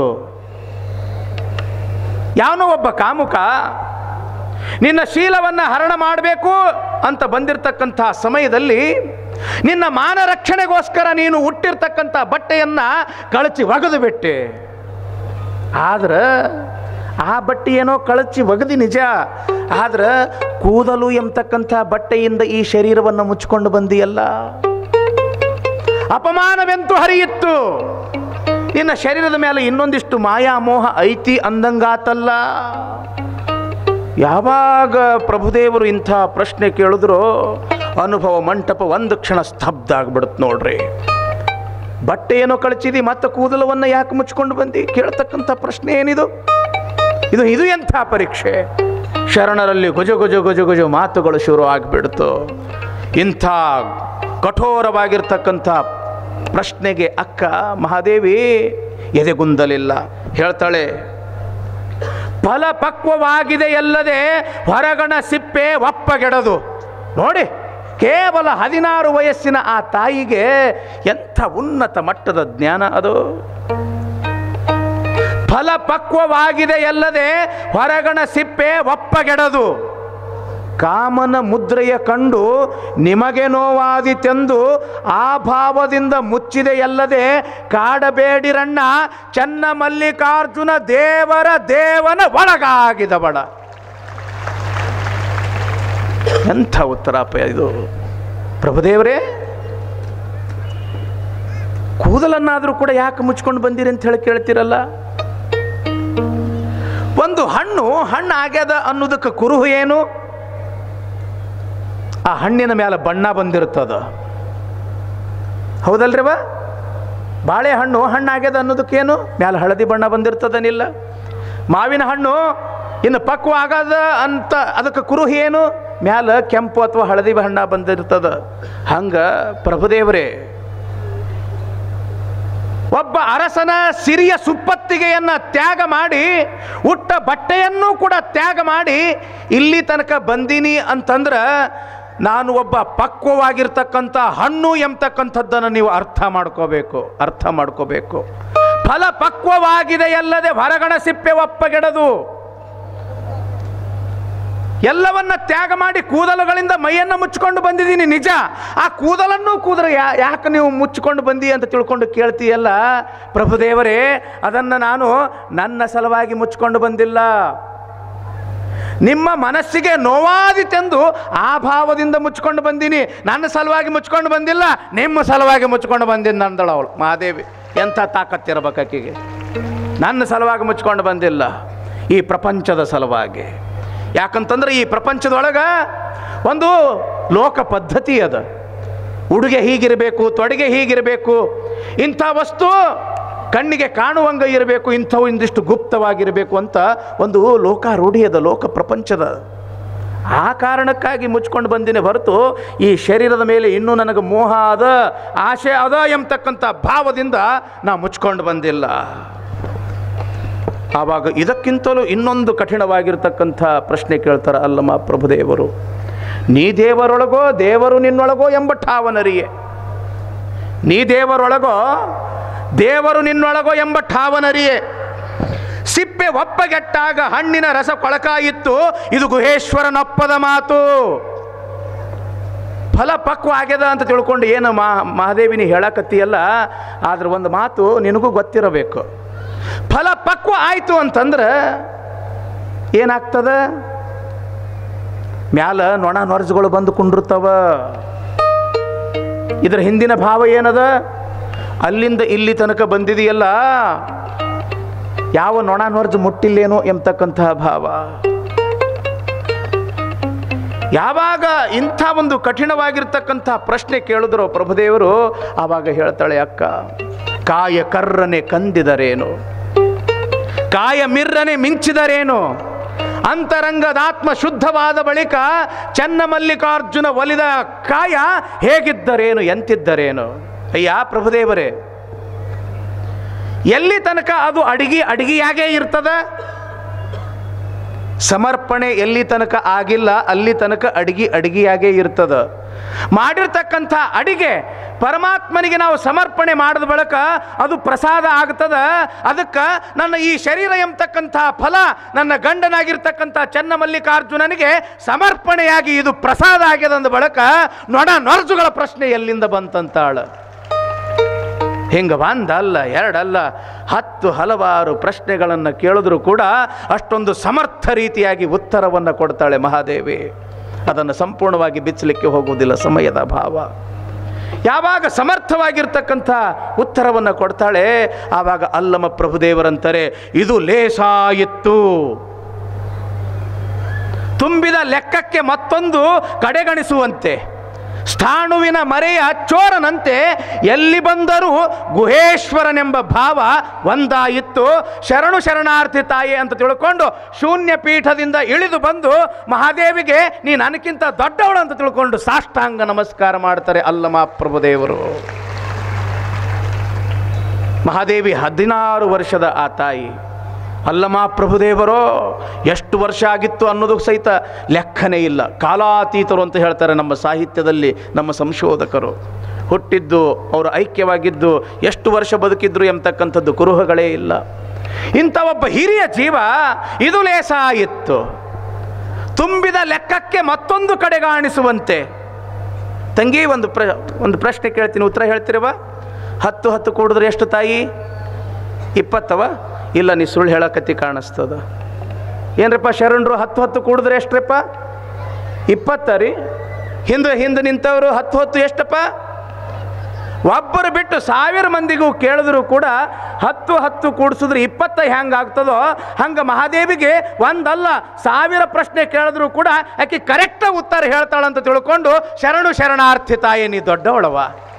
ಯಾವನೋ ಒಬ್ಬ ಕಾಮುಕ ನಿನ್ನ ಶೀಲವನ್ನು ಹರಣ ಮಾಡಬೇಕು ಅಂತ ಬಂದಿರತಕ್ಕಂಥ ಸಮಯದಲ್ಲಿ ನಿನ್ನ ಮಾನ ರಕ್ಷಣೆಗೋಸ್ಕರ ನೀನು ಹುಟ್ಟಿರ್ತಕ್ಕಂಥ ಬಟ್ಟೆಯನ್ನ ಕಳಚಿ ಒಗೆದು ಬಿಟ್ಟೆ ಆದ್ರೆ ಆ ಬಟ್ಟೆ ಏನೋ ಕಳಚಿ ಒಗದಿ ನಿಜ ಆದ್ರೆ ಕೂದಲು ಎಂಬತಕ್ಕಂಥ ಬಟ್ಟೆಯಿಂದ ಈ ಶರೀರವನ್ನು ಮುಚ್ಚಿಕೊಂಡು ಬಂದಿಯಲ್ಲ ಅಪಮಾನವೆಂತೂ ಹರಿಯಿತ್ತು ನಿನ್ನ ಶರೀರದ ಮೇಲೆ ಇನ್ನೊಂದಿಷ್ಟು ಮಾಯಾಮೋಹ ಐತಿ ಅಂದಂಗಾತಲ್ಲ ಯಾವಾಗ ಪ್ರಭುದೇವರು ಇಂಥ ಪ್ರಶ್ನೆ ಕೇಳಿದ್ರು ಅನುಭವ ಮಂಟಪ ಒಂದು ಕ್ಷಣ ಸ್ತಬ್ಧ ಆಗ್ಬಿಡುತ್ತೆ ನೋಡ್ರಿ ಬಟ್ಟೆ ಏನೋ ಕಳಚಿದಿ ಮತ್ತೆ ಕೂದಲವನ್ನು ಯಾಕೆ ಮುಚ್ಕೊಂಡು ಬಂದಿ ಕೇಳ್ತಕ್ಕಂಥ ಪ್ರಶ್ನೆ ಏನಿದು ಇದು ಇದು ಎಂಥ ಪರೀಕ್ಷೆ ಶರಣರಲ್ಲಿ ಗುಜು ಗುಜು ಗುಜು ಗುಜು ಮಾತುಗಳು ಶುರು ಆಗಿಬಿಡ್ತು ಇಂಥ ಕಠೋರವಾಗಿರ್ತಕ್ಕಂಥ ಪ್ರಶ್ನೆಗೆ ಅಕ್ಕ ಮಹಾದೇವಿ ಎದೆಗುಂದಲಿಲ್ಲ ಹೇಳ್ತಾಳೆ ಫಲಪಕ್ವವಾಗಿದೆ ಎಲ್ಲದೆ ಹೊರಗಣ ಸಿಪ್ಪೆ ಒಪ್ಪಗೆಡದು ನೋಡಿ ಕೇವಲ ಹದಿನಾರು ವಯಸ್ಸಿನ ಆ ತಾಯಿಗೆ ಎಂಥ ಉನ್ನತ ಮಟ್ಟದ ಜ್ಞಾನ ಅದು ಫಲಪಕ್ವವಾಗಿದೆ ಎಲ್ಲದೆ ಹೊರಗಣ ಸಿಪ್ಪೆ ಒಪ್ಪಗೆಡದು ಕಾಮನ ಮುದ್ರೆಯ ಕಂಡು ನಿಮಗೆ ನೋವಾದಿತೆಂದು ಆ ಭಾವದಿಂದ ಮುಚ್ಚಿದೆ ಎಲ್ಲದೆ ಕಾಡಬೇಡಿರಣ್ಣ ಚನ್ನ ಮಲ್ಲಿಕಾರ್ಜುನ ದೇವರ ದೇವನ ಒಳಗಾಗಿದವಳ ಎಂಥ ಉತ್ತರಾಪ ಇದು ಪ್ರಭುದೇವರೇ ಕೂದಲನ್ನಾದರೂ ಕೂಡ ಯಾಕೆ ಮುಚ್ಕೊಂಡು ಬಂದಿರಿ ಅಂತ ಹೇಳಿ ಕೇಳ್ತಿರಲ್ಲ ಒಂದು ಹಣ್ಣು ಹಣ್ಣು ಆಗ್ಯದ ಅನ್ನೋದಕ್ಕೆ ಕುರುಹು ಏನು ಆ ಹಣ್ಣಿನ ಮೇಲೆ ಬಣ್ಣ ಬಂದಿರ್ತದ ಹೌದಲ್ರಿವ ಬಾಳೆಹಣ್ಣು ಹಣ್ಣಾಗ್ಯದ ಅನ್ನೋದಕ್ಕೇನು ಮ್ಯಾಲೆ ಹಳದಿ ಬಣ್ಣ ಬಂದಿರ್ತದನಿಲ್ಲ ಮಾವಿನ ಹಣ್ಣು ಇನ್ನು ಪಕ್ವ ಆಗದ ಅಂತ ಅದಕ್ಕೆ ಕುರುಹು ಏನು ಮ್ಯಾಲ ಕೆಂಪು ಅಥವಾ ಹಳದಿ ಬಣ್ಣ ಬಂದಿರ್ತದ ಹಂಗ ಪ್ರಭುದೇವರೇ ಒಬ್ಬ ಅರಸನ ಸಿರಿಯ ಸುಪ್ಪತ್ತಿಗೆಯನ್ನ ತ್ಯಾಗ ಮಾಡಿ ಉಟ್ಟ ಬಟ್ಟೆಯನ್ನು ಕೂಡ ತ್ಯಾಗ ಮಾಡಿ ಇಲ್ಲಿ ತನಕ ಬಂದೀನಿ ಅಂತಂದ್ರ ನಾನು ಒಬ್ಬ ಪಕ್ವವಾಗಿರ್ತಕ್ಕಂಥ ಹಣ್ಣು ಎಂಬತಕ್ಕಂಥದ್ದನ್ನು ನೀವು ಅರ್ಥ ಮಾಡ್ಕೋಬೇಕು ಅರ್ಥ ಮಾಡ್ಕೋಬೇಕು ಫಲ ಪಕ್ವವಾಗಿದೆ ಅಲ್ಲದೆ ಹೊರಗಣ ಸಿಪ್ಪೆ ಒಪ್ಪಗೆಡದು ಎಲ್ಲವನ್ನ ತ್ಯಾಗ ಮಾಡಿ ಕೂದಲುಗಳಿಂದ ಮೈಯನ್ನು ಮುಚ್ಚಿಕೊಂಡು ಬಂದಿದ್ದೀನಿ ನಿಜ ಆ ಕೂದಲನ್ನು ಕೂದಲು ಯಾ ಯಾಕೆ ನೀವು ಮುಚ್ಚಿಕೊಂಡು ಬಂದಿ ಅಂತ ತಿಳ್ಕೊಂಡು ಕೇಳ್ತೀಯಲ್ಲ ಪ್ರಭುದೇವರೇ ಅದನ್ನು ನಾನು ನನ್ನ ಸಲುವಾಗಿ ಮುಚ್ಚಿಕೊಂಡು ಬಂದಿಲ್ಲ ನಿಮ್ಮ ಮನಸ್ಸಿಗೆ ನೋವಾದಿತೆಂದು ಆ ಭಾವದಿಂದ ಮುಚ್ಕೊಂಡು ಬಂದೀನಿ ನನ್ನ ಸಲುವಾಗಿ ಮುಚ್ಕೊಂಡು ಬಂದಿಲ್ಲ ನಿಮ್ಮ ಸಲುವಾಗಿ ಮುಚ್ಕೊಂಡು ಬಂದಿನಿ ಅಂದಳು ಅವಳು ಮಹಾದೇವಿ ಎಂಥ ತಾಕತ್ತಿರ್ಬೇಕು ಆಕೆಗೆ ನನ್ನ ಸಲುವಾಗಿ ಮುಚ್ಕೊಂಡು ಬಂದಿಲ್ಲ ಈ ಪ್ರಪಂಚದ ಸಲುವಾಗಿ ಯಾಕಂತಂದ್ರೆ ಈ ಪ್ರಪಂಚದೊಳಗೆ ಒಂದು ಲೋಕ ಪದ್ಧತಿ ಅದ ಉಡುಗೆ ಹೀಗಿರಬೇಕು ತೊಡೆಗೆ ಹೀಗಿರಬೇಕು ಇಂಥ ವಸ್ತು ಕಣ್ಣಿಗೆ ಕಾಣುವಂಗ ಇರಬೇಕು ಇಂಥವು ಇಂದಿಷ್ಟು ಗುಪ್ತವಾಗಿರಬೇಕು ಅಂತ ಒಂದು ಲೋಕ ರೂಢಿಯದ ಲೋಕ ಪ್ರಪಂಚದ ಆ ಕಾರಣಕ್ಕಾಗಿ ಮುಚ್ಕೊಂಡು ಬಂದಿನಿ ಹೊರತು ಈ ಶರೀರದ ಮೇಲೆ ಇನ್ನೂ ನನಗೆ ಮೋಹ ಅದ ಆಶೆ ಅದ ಎಂಬತಕ್ಕಂಥ ಭಾವದಿಂದ ನಾ ಮುಚ್ಕೊಂಡು ಬಂದಿಲ್ಲ ಆವಾಗ ಇದಕ್ಕಿಂತಲೂ ಇನ್ನೊಂದು ಕಠಿಣವಾಗಿರ್ತಕ್ಕಂಥ ಪ್ರಶ್ನೆ ಕೇಳ್ತಾರೆ ಅಲ್ಲಮ್ಮ ಪ್ರಭುದೇವರು ನೀ ದೇವರೊಳಗೋ ದೇವರು ನಿನ್ನೊಳಗೋ ಎಂಬ ಠಾವನರಿಯೇ ನೀ ದೇವರೊಳಗೋ ದೇವರು ನಿನ್ನೊಳಗೋ ಎಂಬ ಠಾವನರಿಯೇ ಸಿಪ್ಪೆ ಒಪ್ಪಗೆಟ್ಟಾಗ ಹಣ್ಣಿನ ರಸ ಕೊಳಕಾಯಿತ್ತು ಇದು ಗುಹೇಶ್ವರನಪ್ಪದ ಮಾತು ಫಲ ಪಕ್ವ ಆಗ್ಯದ ಅಂತ ತಿಳ್ಕೊಂಡು ಏನು ಮಾ ಮಹಾದೇವಿನಿ ಹೇಳಕತ್ತೀಯಲ್ಲ ಆದ್ರೆ ಒಂದು ಮಾತು ನಿನಗೂ ಗೊತ್ತಿರಬೇಕು ಫಲ ಪಕ್ವ ಆಯಿತು ಅಂತಂದ್ರೆ ಏನಾಗ್ತದ ಮ್ಯಾಲ ನೊಣ ನೊರಜುಗಳು ಬಂದು ಕುಂಡಿರ್ತಾವ ಇದರ ಹಿಂದಿನ ಭಾವ ಏನದ ಅಲ್ಲಿಂದ ಇಲ್ಲಿ ತನಕ ಬಂದಿದೆಯಲ್ಲ ಯಾವ ನೊಣ ನೊರಜು ಮುಟ್ಟಿಲ್ಲೇನೋ ಎಂಬತಕ್ಕಂತಹ ಭಾವ ಯಾವಾಗ ಇಂಥ ಒಂದು ಕಠಿಣವಾಗಿರ್ತಕ್ಕಂಥ ಪ್ರಶ್ನೆ ಕೇಳಿದ್ರು ಪ್ರಭುದೇವರು ಆವಾಗ ಹೇಳ್ತಾಳೆ ಅಕ್ಕ ಕಾಯ ಕರ್ರನೆ ಕಂದಿದರೇನು ಕಾಯ ಮಿರ್ರನೆ ಮಿಂಚಿದರೇನು ಅಂತರಂಗದಾತ್ಮ ಶುದ್ಧವಾದ ಬಳಿಕ ಚನ್ನಮಲ್ಲಿಕಾರ್ಜುನ ಒಲಿದ ಕಾಯ ಹೇಗಿದ್ದರೇನು ಎಂತಿದ್ದರೇನು ಅಯ್ಯ ಪ್ರಭುದೇವರೇ ಎಲ್ಲಿ ತನಕ ಅದು ಅಡಿಗೆ ಅಡಿಗೆಯಾಗೇ ಇರ್ತದ ಸಮರ್ಪಣೆ ಎಲ್ಲಿ ತನಕ ಆಗಿಲ್ಲ ಅಲ್ಲಿ ತನಕ ಅಡಿಗೆ ಅಡಿಗೆಯಾಗೇ ಇರ್ತದ ಮಾಡಿರ್ತಕ್ಕಂಥ ಅಡಿಗೆ ಪರಮಾತ್ಮನಿಗೆ ನಾವು ಸಮರ್ಪಣೆ ಮಾಡಿದ ಬಳಿಕ ಅದು ಪ್ರಸಾದ ಆಗ್ತದ ಅದಕ್ಕೆ ನನ್ನ ಈ ಶರೀರ ಎಂಬತಕ್ಕಂಥ ಫಲ ನನ್ನ ಗಂಡನಾಗಿರ್ತಕ್ಕಂಥ ಚನ್ನಮಲ್ಲಿಕಾರ್ಜುನನಿಗೆ ಸಮರ್ಪಣೆಯಾಗಿ ಇದು ಪ್ರಸಾದ ಆಗ್ಯದ ಅಂದ ಬಳಿಕ ನೊಣ ನೊರಜುಗಳ ಪ್ರಶ್ನೆ ಎಲ್ಲಿಂದ ಬಂತಂತಾಳ ಹಿಂಗೆ ಒಂದಲ್ಲ ಎರಡಲ್ಲ ಹತ್ತು ಹಲವಾರು ಪ್ರಶ್ನೆಗಳನ್ನು ಕೇಳಿದ್ರು ಕೂಡ ಅಷ್ಟೊಂದು ಸಮರ್ಥ ರೀತಿಯಾಗಿ ಉತ್ತರವನ್ನು ಕೊಡ್ತಾಳೆ ಮಹಾದೇವಿ ಅದನ್ನು ಸಂಪೂರ್ಣವಾಗಿ ಬಿಚ್ಚಲಿಕ್ಕೆ ಹೋಗುವುದಿಲ್ಲ ಸಮಯದ ಭಾವ ಯಾವಾಗ ಸಮರ್ಥವಾಗಿರ್ತಕ್ಕಂಥ ಉತ್ತರವನ್ನು ಕೊಡ್ತಾಳೆ ಆವಾಗ ಅಲ್ಲಮ ಪ್ರಭುದೇವರಂತಾರೆ ಇದು ಲೇಸಾಯಿತ್ತು ತುಂಬಿದ ಲೆಕ್ಕಕ್ಕೆ ಮತ್ತೊಂದು ಕಡೆಗಣಿಸುವಂತೆ ಸ್ಥಾಣುವಿನ ಮರೆಯ ಚೋರನಂತೆ ಎಲ್ಲಿ ಬಂದರೂ ಗುಹೇಶ್ವರನೆಂಬ ಭಾವ ಒಂದಾಯಿತ್ತು ಶರಣು ಶರಣಾರ್ಥಿ ತಾಯಿ ಅಂತ ತಿಳ್ಕೊಂಡು ಶೂನ್ಯ ಪೀಠದಿಂದ ಇಳಿದು ಬಂದು ಮಹಾದೇವಿಗೆ ನೀ ನನಗಿಂತ ದೊಡ್ಡವಳು ಅಂತ ತಿಳ್ಕೊಂಡು ಸಾಷ್ಟಾಂಗ ನಮಸ್ಕಾರ ಮಾಡ್ತಾರೆ ಅಲ್ಲಮ ಪ್ರಭುದೇವರು ಮಹಾದೇವಿ ಹದಿನಾರು ವರ್ಷದ ಆ ತಾಯಿ ಅಲ್ಲಮ ಪ್ರಭುದೇವರೋ ಎಷ್ಟು ವರ್ಷ ಆಗಿತ್ತು ಅನ್ನೋದು ಸಹಿತ ಲೆಕ್ಕನೇ ಇಲ್ಲ ಕಾಲಾತೀತರು ಅಂತ ಹೇಳ್ತಾರೆ ನಮ್ಮ ಸಾಹಿತ್ಯದಲ್ಲಿ ನಮ್ಮ ಸಂಶೋಧಕರು ಹುಟ್ಟಿದ್ದು ಅವರು ಐಕ್ಯವಾಗಿದ್ದು ಎಷ್ಟು ವರ್ಷ ಬದುಕಿದ್ರು ಎಂಬತಕ್ಕಂಥದ್ದು ಕುರುಹಗಳೇ ಇಲ್ಲ ಇಂಥ ಒಬ್ಬ ಹಿರಿಯ ಜೀವ ಇದು ಲೇಸಾಯಿತ್ತು ತುಂಬಿದ ಲೆಕ್ಕಕ್ಕೆ ಮತ್ತೊಂದು ಕಡೆಗಾಣಿಸುವಂತೆ ತಂಗಿ ಒಂದು ಪ್ರ ಒಂದು ಪ್ರಶ್ನೆ ಕೇಳ್ತೀನಿ ಉತ್ತರ ಹೇಳ್ತಿರವ ಹತ್ತು ಹತ್ತು ಕೂಡಿದ್ರೆ ಎಷ್ಟು ತಾಯಿ ಇಪ್ಪತ್ತವ ಇಲ್ಲ ನೀ ಸುಳ್ಳು ಹೇಳಕತ್ತಿ ಕಾಣಿಸ್ತದ ಏನ್ರಪ್ಪ ಶರಣರು ಹತ್ತು ಹತ್ತು ಕೂಡಿದ್ರೆ ಎಷ್ಟ್ರಪ್ಪ ಇಪ್ಪತ್ತ ರೀ ಹಿಂದೆ ಹಿಂದೆ ನಿಂತವರು ಹತ್ತು ಹೊತ್ತು ಎಷ್ಟಪ್ಪ ಒಬ್ಬರು ಬಿಟ್ಟು ಸಾವಿರ ಮಂದಿಗೂ ಕೇಳಿದ್ರು ಕೂಡ ಹತ್ತು ಹತ್ತು ಕೂಡಿಸಿದ್ರೆ ಇಪ್ಪತ್ತ ಹೆಂಗೆ ಆಗ್ತದೋ ಹಂಗೆ ಮಹಾದೇವಿಗೆ ಒಂದಲ್ಲ ಸಾವಿರ ಪ್ರಶ್ನೆ ಕೇಳಿದ್ರು ಕೂಡ ಆಕೆ ಕರೆಕ್ಟಾಗಿ ಉತ್ತರ ಹೇಳ್ತಾಳಂತ ತಿಳ್ಕೊಂಡು ಶರಣು ಶರಣಾರ್ಥಿ ತಾಯಿ ನೀ ದೊಡ್ಡವಳವ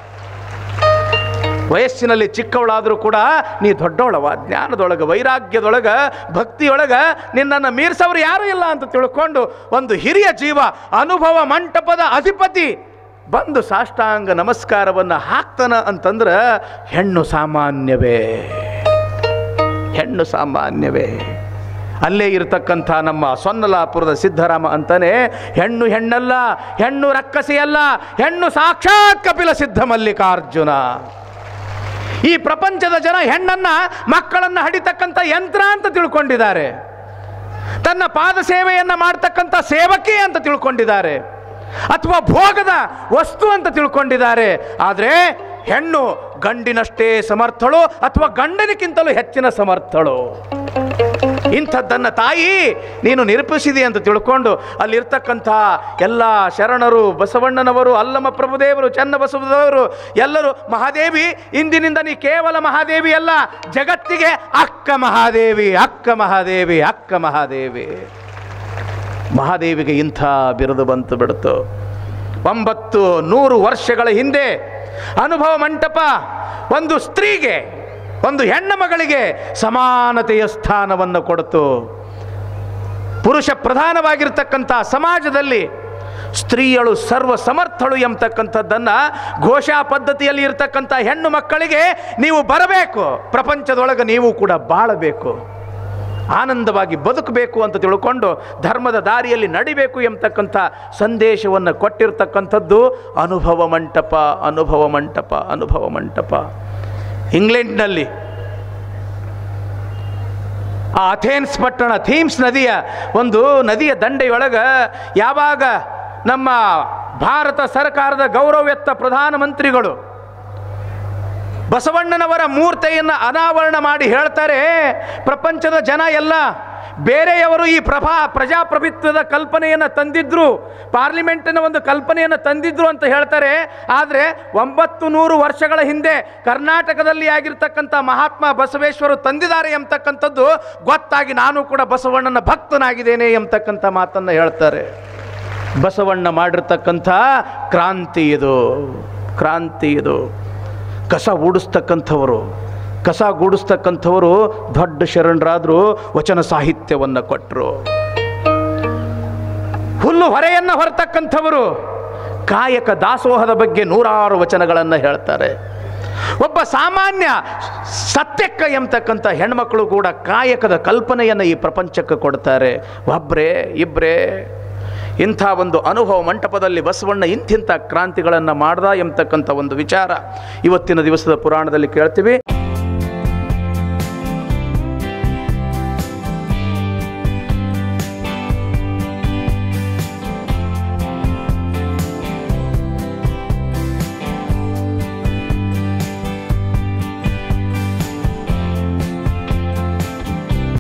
ವಯಸ್ಸಿನಲ್ಲಿ ಚಿಕ್ಕವಳಾದರೂ ಕೂಡ ನೀ ದೊಡ್ಡವಳವ ಜ್ಞಾನದೊಳಗೆ ವೈರಾಗ್ಯದೊಳಗೆ ಭಕ್ತಿಯೊಳಗೆ ನಿನ್ನನ್ನು ಮೀರಿಸೋರು ಯಾರೂ ಇಲ್ಲ ಅಂತ ತಿಳ್ಕೊಂಡು ಒಂದು ಹಿರಿಯ ಜೀವ ಅನುಭವ ಮಂಟಪದ ಅಧಿಪತಿ ಬಂದು ಸಾಷ್ಟಾಂಗ ನಮಸ್ಕಾರವನ್ನು ಹಾಕ್ತಾನ ಅಂತಂದ್ರೆ ಹೆಣ್ಣು ಸಾಮಾನ್ಯವೇ ಹೆಣ್ಣು ಸಾಮಾನ್ಯವೇ ಅಲ್ಲೇ ಇರತಕ್ಕಂಥ ನಮ್ಮ ಸೊನ್ನಲಾಪುರದ ಸಿದ್ಧರಾಮ ಅಂತಾನೆ ಹೆಣ್ಣು ಹೆಣ್ಣಲ್ಲ ಹೆಣ್ಣು ರಕ್ಕಸಿಯಲ್ಲ ಹೆಣ್ಣು ಸಾಕ್ಷಾತ್ ಕಪಿಲ ಸಿದ್ಧ ಮಲ್ಲಿಕಾರ್ಜುನ ಈ ಪ್ರಪಂಚದ ಜನ ಹೆಣ್ಣನ್ನ ಮಕ್ಕಳನ್ನ ಹಡಿತಕ್ಕಂಥ ಯಂತ್ರ ಅಂತ ತಿಳ್ಕೊಂಡಿದ್ದಾರೆ ತನ್ನ ಪಾದ ಸೇವೆಯನ್ನು ಮಾಡ್ತಕ್ಕಂಥ ಸೇವಕಿ ಅಂತ ತಿಳ್ಕೊಂಡಿದ್ದಾರೆ ಅಥವಾ ಭೋಗದ ವಸ್ತು ಅಂತ ತಿಳ್ಕೊಂಡಿದ್ದಾರೆ ಆದರೆ ಹೆಣ್ಣು ಗಂಡಿನಷ್ಟೇ ಸಮರ್ಥಳು ಅಥವಾ ಗಂಡನಿಗಿಂತಲೂ ಹೆಚ್ಚಿನ ಸಮರ್ಥಳು ಇಂಥದ್ದನ್ನು ತಾಯಿ ನೀನು ನಿರೂಪಿಸಿದಿ ಅಂತ ತಿಳ್ಕೊಂಡು ಅಲ್ಲಿರ್ತಕ್ಕಂಥ ಎಲ್ಲ ಶರಣರು ಬಸವಣ್ಣನವರು ಅಲ್ಲಮ ಪ್ರಭುದೇವರು ಚನ್ನಬಸವದೇವರು ಎಲ್ಲರೂ ಮಹಾದೇವಿ ಇಂದಿನಿಂದ ನೀ ಕೇವಲ ಮಹಾದೇವಿ ಅಲ್ಲ ಜಗತ್ತಿಗೆ ಅಕ್ಕ ಮಹಾದೇವಿ ಅಕ್ಕ ಮಹಾದೇವಿ ಅಕ್ಕ ಮಹಾದೇವಿ ಮಹಾದೇವಿಗೆ ಇಂಥ ಬಿರುದು ಬಂತು ಬಿಡ್ತು ಒಂಬತ್ತು ನೂರು ವರ್ಷಗಳ ಹಿಂದೆ ಅನುಭವ ಮಂಟಪ ಒಂದು ಸ್ತ್ರೀಗೆ ಒಂದು ಹೆಣ್ಣು ಮಗಳಿಗೆ ಸಮಾನತೆಯ ಸ್ಥಾನವನ್ನು ಕೊಡ್ತು ಪುರುಷ ಪ್ರಧಾನವಾಗಿರ್ತಕ್ಕಂಥ ಸಮಾಜದಲ್ಲಿ ಸ್ತ್ರೀಯಳು ಸರ್ವ ಸಮರ್ಥಳು ಎಂಬತಕ್ಕಂಥದ್ದನ್ನು ಘೋಷಾ ಪದ್ಧತಿಯಲ್ಲಿ ಇರ್ತಕ್ಕಂಥ ಹೆಣ್ಣು ಮಕ್ಕಳಿಗೆ ನೀವು ಬರಬೇಕು ಪ್ರಪಂಚದೊಳಗೆ ನೀವು ಕೂಡ ಬಾಳಬೇಕು ಆನಂದವಾಗಿ ಬದುಕಬೇಕು ಅಂತ ತಿಳ್ಕೊಂಡು ಧರ್ಮದ ದಾರಿಯಲ್ಲಿ ನಡಿಬೇಕು ಎಂಬತಕ್ಕಂಥ ಸಂದೇಶವನ್ನು ಕೊಟ್ಟಿರ್ತಕ್ಕಂಥದ್ದು ಅನುಭವ ಮಂಟಪ ಅನುಭವ ಮಂಟಪ ಅನುಭವ ಮಂಟಪ ಇಂಗ್ಲೆಂಡ್ನಲ್ಲಿ ಆ ಅಥೇನ್ಸ್ ಪಟ್ಟಣ ಥೀಮ್ಸ್ ನದಿಯ ಒಂದು ನದಿಯ ದಂಡೆಯೊಳಗೆ ಯಾವಾಗ ನಮ್ಮ ಭಾರತ ಸರ್ಕಾರದ ಗೌರವವೆತ್ತ ಪ್ರಧಾನಮಂತ್ರಿಗಳು ಬಸವಣ್ಣನವರ ಮೂರ್ತಿಯನ್ನು ಅನಾವರಣ ಮಾಡಿ ಹೇಳ್ತಾರೆ ಪ್ರಪಂಚದ ಜನ ಎಲ್ಲ ಬೇರೆಯವರು ಈ ಪ್ರಭಾ ಪ್ರಜಾಪ್ರಭುತ್ವದ ಕಲ್ಪನೆಯನ್ನು ತಂದಿದ್ರು ಪಾರ್ಲಿಮೆಂಟಿನ ಒಂದು ಕಲ್ಪನೆಯನ್ನು ತಂದಿದ್ರು ಅಂತ ಹೇಳ್ತಾರೆ ಆದರೆ ಒಂಬತ್ತು ನೂರು ವರ್ಷಗಳ ಹಿಂದೆ ಕರ್ನಾಟಕದಲ್ಲಿ ಆಗಿರ್ತಕ್ಕಂಥ ಮಹಾತ್ಮ ಬಸವೇಶ್ವರು ತಂದಿದ್ದಾರೆ ಎಂಬತಕ್ಕಂಥದ್ದು ಗೊತ್ತಾಗಿ ನಾನು ಕೂಡ ಬಸವಣ್ಣನ ಭಕ್ತನಾಗಿದ್ದೇನೆ ಎಂಬತಕ್ಕಂಥ ಮಾತನ್ನು ಹೇಳ್ತಾರೆ ಬಸವಣ್ಣ ಮಾಡಿರ್ತಕ್ಕಂಥ ಕ್ರಾಂತಿ ಇದು ಕ್ರಾಂತಿ ಇದು ಕಸ ಓಡಿಸ್ತಕ್ಕಂಥವರು ಕಸ ಗೂಡಿಸ್ತಕ್ಕಂಥವರು ದೊಡ್ಡ ಶರಣರಾದರು ವಚನ ಸಾಹಿತ್ಯವನ್ನು ಕೊಟ್ಟರು ಹುಲ್ಲು ಹೊರೆಯನ್ನು ಹೊರತಕ್ಕಂಥವರು ಕಾಯಕ ದಾಸೋಹದ ಬಗ್ಗೆ ನೂರಾರು ವಚನಗಳನ್ನು ಹೇಳ್ತಾರೆ ಒಬ್ಬ ಸಾಮಾನ್ಯ ಸತ್ಯಕ್ಕ ಎಂಬತಕ್ಕಂಥ ಹೆಣ್ಮಕ್ಳು ಕೂಡ ಕಾಯಕದ ಕಲ್ಪನೆಯನ್ನು ಈ ಪ್ರಪಂಚಕ್ಕೆ ಕೊಡ್ತಾರೆ ಒಬ್ಬರೇ ಇಬ್ಬರೇ ಇಂಥ ಒಂದು ಅನುಭವ ಮಂಟಪದಲ್ಲಿ ಬಸವಣ್ಣ ಇಂತಿಂಥ ಕ್ರಾಂತಿಗಳನ್ನು ಮಾಡ್ದ ಎಂಬತಕ್ಕಂಥ ಒಂದು ವಿಚಾರ ಇವತ್ತಿನ ದಿವಸದ ಪುರಾಣದಲ್ಲಿ ಕೇಳ್ತೀವಿ